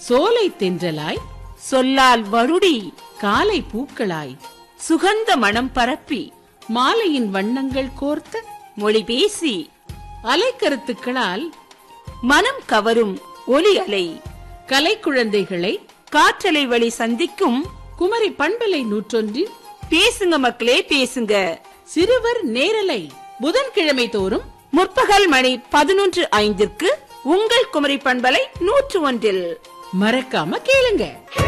சோலை தென்றலாய் சொல்லால் வருடி காலை பூக்களாய் சுகந்த மனம் பரப்பி மாலையின் வண்ணங்கள் கோர்த்த மொழி பேசி அலைக்கருத்துக்களால் மனம் கவரும் ஒலி அலை கலைக்குழந்தைகளை காற்றலை வழி சந்திக்கும் குமரி பண்பலை நூற்றொன்றில் பேசுங்க மக்களே பேசுங்க சிறுவர் நேரலை புதன்கிழமை தோறும் முற்பகல் மணி பதினொன்று ஐந்திற்கு உங்கள் குமரி பண்பலை நூற்று ஒன்றில் மறக்காம கேளுங்க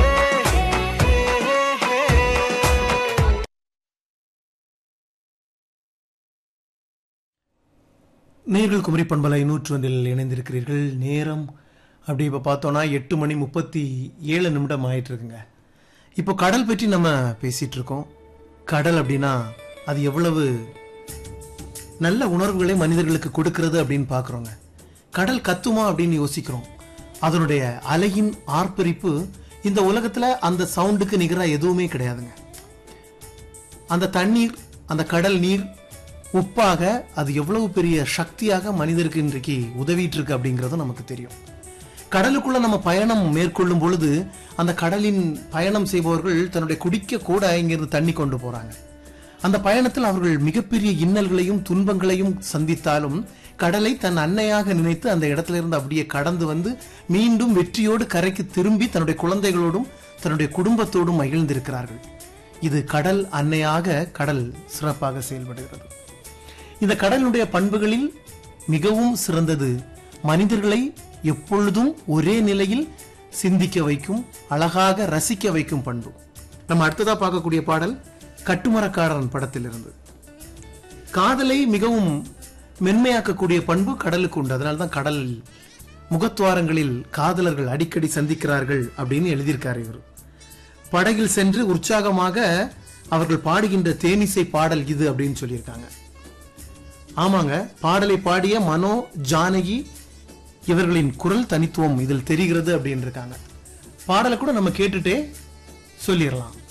நேர்கள் குமரி பண்பலை நூற்றொன்றில் இணைந்திருக்கிறீர்கள் நேரம் அப்படி இப்போ பார்த்தோன்னா எட்டு மணி முப்பத்தி ஏழு நிமிடம் ஆயிட்டு இருக்குங்க இப்போ கடல் பற்றி நம்ம பேசிட்டு இருக்கோம் கடல் அப்படின்னா அது எவ்வளவு நல்ல உணர்வுகளை மனிதர்களுக்கு கொடுக்கிறது அப்படின்னு பார்க்குறோங்க கடல் கத்துமா அப்படின்னு யோசிக்கிறோம் அதனுடைய அலையின் ஆர்ப்பரிப்பு இந்த உலகத்துல அந்த சவுண்டுக்கு நிகராக எதுவுமே கிடையாதுங்க அந்த தண்ணீர் அந்த கடல் நீர் உப்பாக அது எவ்வளவு பெரிய சக்தியாக மனிதருக்கு இன்றைக்கு உதவிட்டு இருக்கு அப்படிங்கிறதும் நமக்கு தெரியும் கடலுக்குள்ள நம்ம பயணம் மேற்கொள்ளும் பொழுது அந்த கடலின் பயணம் செய்பவர்கள் தன்னுடைய குடிக்க கூட இங்கிருந்து தண்ணி கொண்டு போறாங்க அந்த பயணத்தில் அவர்கள் மிகப்பெரிய இன்னல்களையும் துன்பங்களையும் சந்தித்தாலும் கடலை தன் அன்னையாக நினைத்து அந்த இடத்துல இருந்து அப்படியே கடந்து வந்து மீண்டும் வெற்றியோடு கரைக்கு திரும்பி தன்னுடைய குழந்தைகளோடும் தன்னுடைய குடும்பத்தோடும் மகிழ்ந்திருக்கிறார்கள் இது கடல் அன்னையாக கடல் சிறப்பாக செயல்படுகிறது இந்த கடலினுடைய பண்புகளில் மிகவும் சிறந்தது மனிதர்களை எப்பொழுதும் ஒரே நிலையில் சிந்திக்க வைக்கும் அழகாக ரசிக்க வைக்கும் பண்பு நம்ம அடுத்ததா பார்க்கக்கூடிய பாடல் கட்டுமரக்காரன் படத்திலிருந்து காதலை மிகவும் மென்மையாக்கக்கூடிய பண்பு கடலுக்கு உண்டு அதனால தான் கடல் முகத்துவாரங்களில் காதலர்கள் அடிக்கடி சந்திக்கிறார்கள் அப்படின்னு எழுதியிருக்காரு இவர் படகில் சென்று உற்சாகமாக அவர்கள் பாடுகின்ற தேனிசை பாடல் இது அப்படின்னு சொல்லியிருக்காங்க ஆமாங்க பாடலை பாடிய மனோ ஜானகி இவர்களின் குரல் தனித்துவம் இதில் தெரிகிறது அப்படின்னு இருக்காங்க பாடலை கூட நம்ம கேட்டுட்டே சொல்லிடலாம்